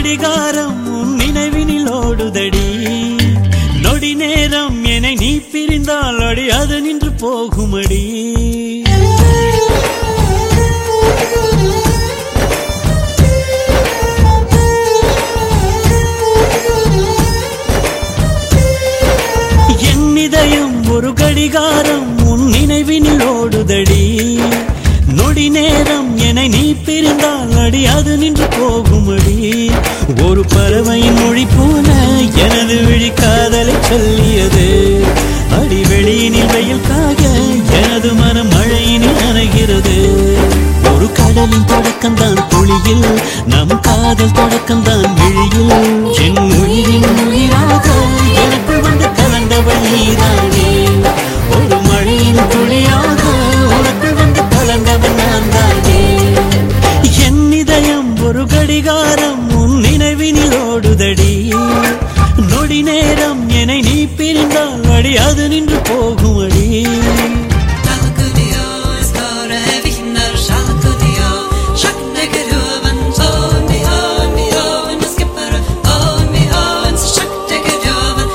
கடிகாரம் உன் நினைவினில் ஓடுதடி நொடி நேரம் என நீ பிரிந்தால் அடி அது நின்று போகுமடி என் இதயம் ஒரு கடிகாரம் உன் நினைவினில் ஓடுதடி நொடி நேரம் என நீ பிரிந்தால் அடி அது நின்று போகுமடி ஒரு பறவையின் மொழி போல எனது விழி காதலை சொல்லியது அடி வெளியினில் வெயில் காக எனது மனம் மழையினில் நனைகிறது ஒரு கடலின் தொடக்கம் தான் துளியில் நம் காதல் தொடக்கம் தான் விழியில் என் உயிரின் உயிராக எனக்குள் வந்து கலந்தவள் நீதானே ஒரு மழையின் துளியாக உனக்குள் வந்து கலந்தவன் நான் தானே என் இதயம் ஒரு கடிகாரம் உன் நினைவினில் ஓடுதடி நொடி நேரம் என்னை நீ பிரிந்தால் அடி அது நின்று போகுமடி Shalkudio, skare vinner Shalkudio Sjakneger hoven, oh mi oh mi oh En skipper, oh mi oh En så sjakneger hoven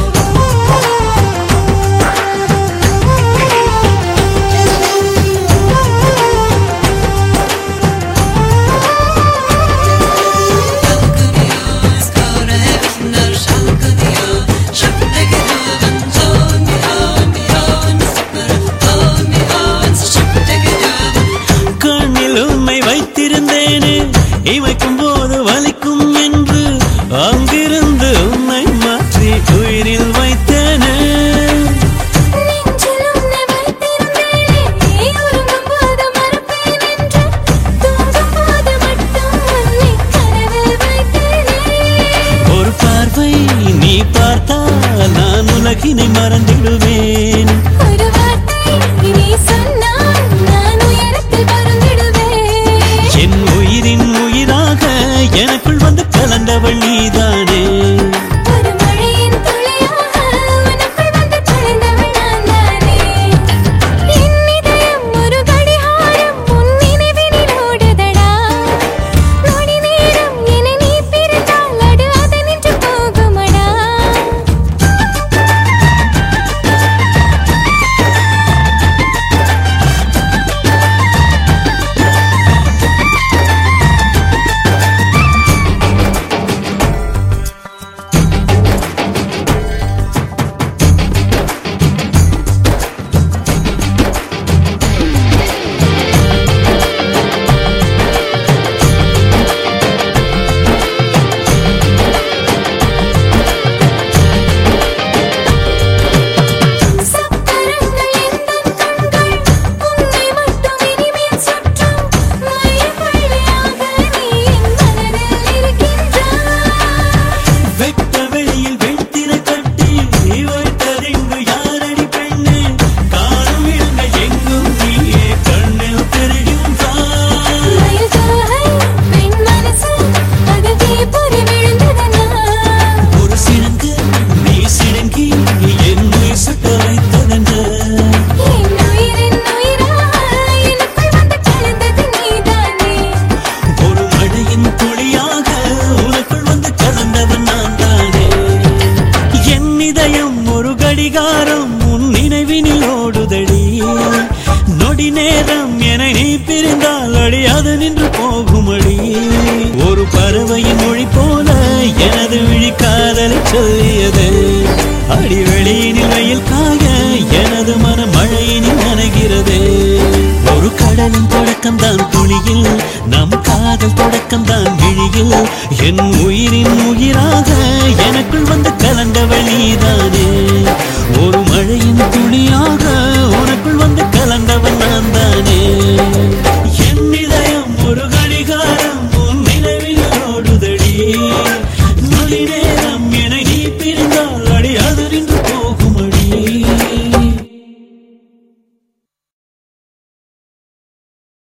Shalkudio, skare vinner Shalkudio Sjakneger hoven, oh mi oh mi oh En skipper, oh mi oh En så sjakneger hoven கண்ணில் உன்னை வைத்திருந்தேனே இமைக்கும் போது வலிக்கும் என்று அங்கிருந்து உன்னை மாற்றி உயிரில் வைத்தேனே நெஞ்சில் உன்னை வைத்திருந்தேனே உறங்கும்போது மறப்பேன் என்று தூங்கும்போது மட்டும் உன்னை கனவில் வைத்தேனே ஒரு பார்வை நீ பார்த்தால் நான் உலகினை மறந்திடுவேன் ஒரு வார்த்தை நீ சொன்னால் நான் உயரத்தில் பறந்திடுவேன் என் உயிரின் உயிராக எனக்குள் வந்து கலந்தவள் நீதானே ஒரு மழையின் துளியாக உனக்குள் வந்து கலந்தவள் நான் தானே என் இதயம் ஒரு கடிகாரம் உன் நினைவினில் ஓடுதடா நொடி நேரம் என நீ பிரிந்தால் அடு அது நின்று போகுமடா சக்கரங்கள் எந்தன் கண்கள் உன்னை மட்டும் இனிமேல் சுற்றும் மையப்புள்ளியாக நீ என் மனதில் இருக்கின்றாய் வெட்ட வெளியில் வெட்டின கட்டி வைத்தறிந்து யாரடி பெண்ணே காணும் இடங்கள் எங்கும் நீயே கண்ணில் தெரிகின்றாய் மயில் தோகை பெண் மனசு அது தீப்பொறி விழுந்ததனா ஒரு சிறங்கு நீ சிறங்கி என் உயிர் சுட்ட வைத்ததென்ற என் உயிரின் உயிராக எனக்குள் வந்து கலந்தது நீதானே ஒரு மழையின் துளியாக உனக்குள் வந்து கலந்தவன் நான் தானே என் இதயம் ஒரு கடிகாரம் உன் நினைவினில் ஓடுதடி நொடி நேரம் என நீ பிரிந்தால் அடி அது நின்று போகுமடி ஒரு பறவையின் மொழி போல எனது விழி காதலை சொல்லியது அடி வெளியினில் வெயில் காய எனது மனம் மழையினில் நனைகிறது ஒரு கடலின் தொடக்கம் தான் துளியில் நம் காதல் தொடக்கம் தான் விழியில் என் உயிரின் உயிராக எனக்குள் வந்து கலந்தவள் நீதானே ஒரு மழையின் துளியாக உனக்குள் வந்து கலந்தவன் நான் தானே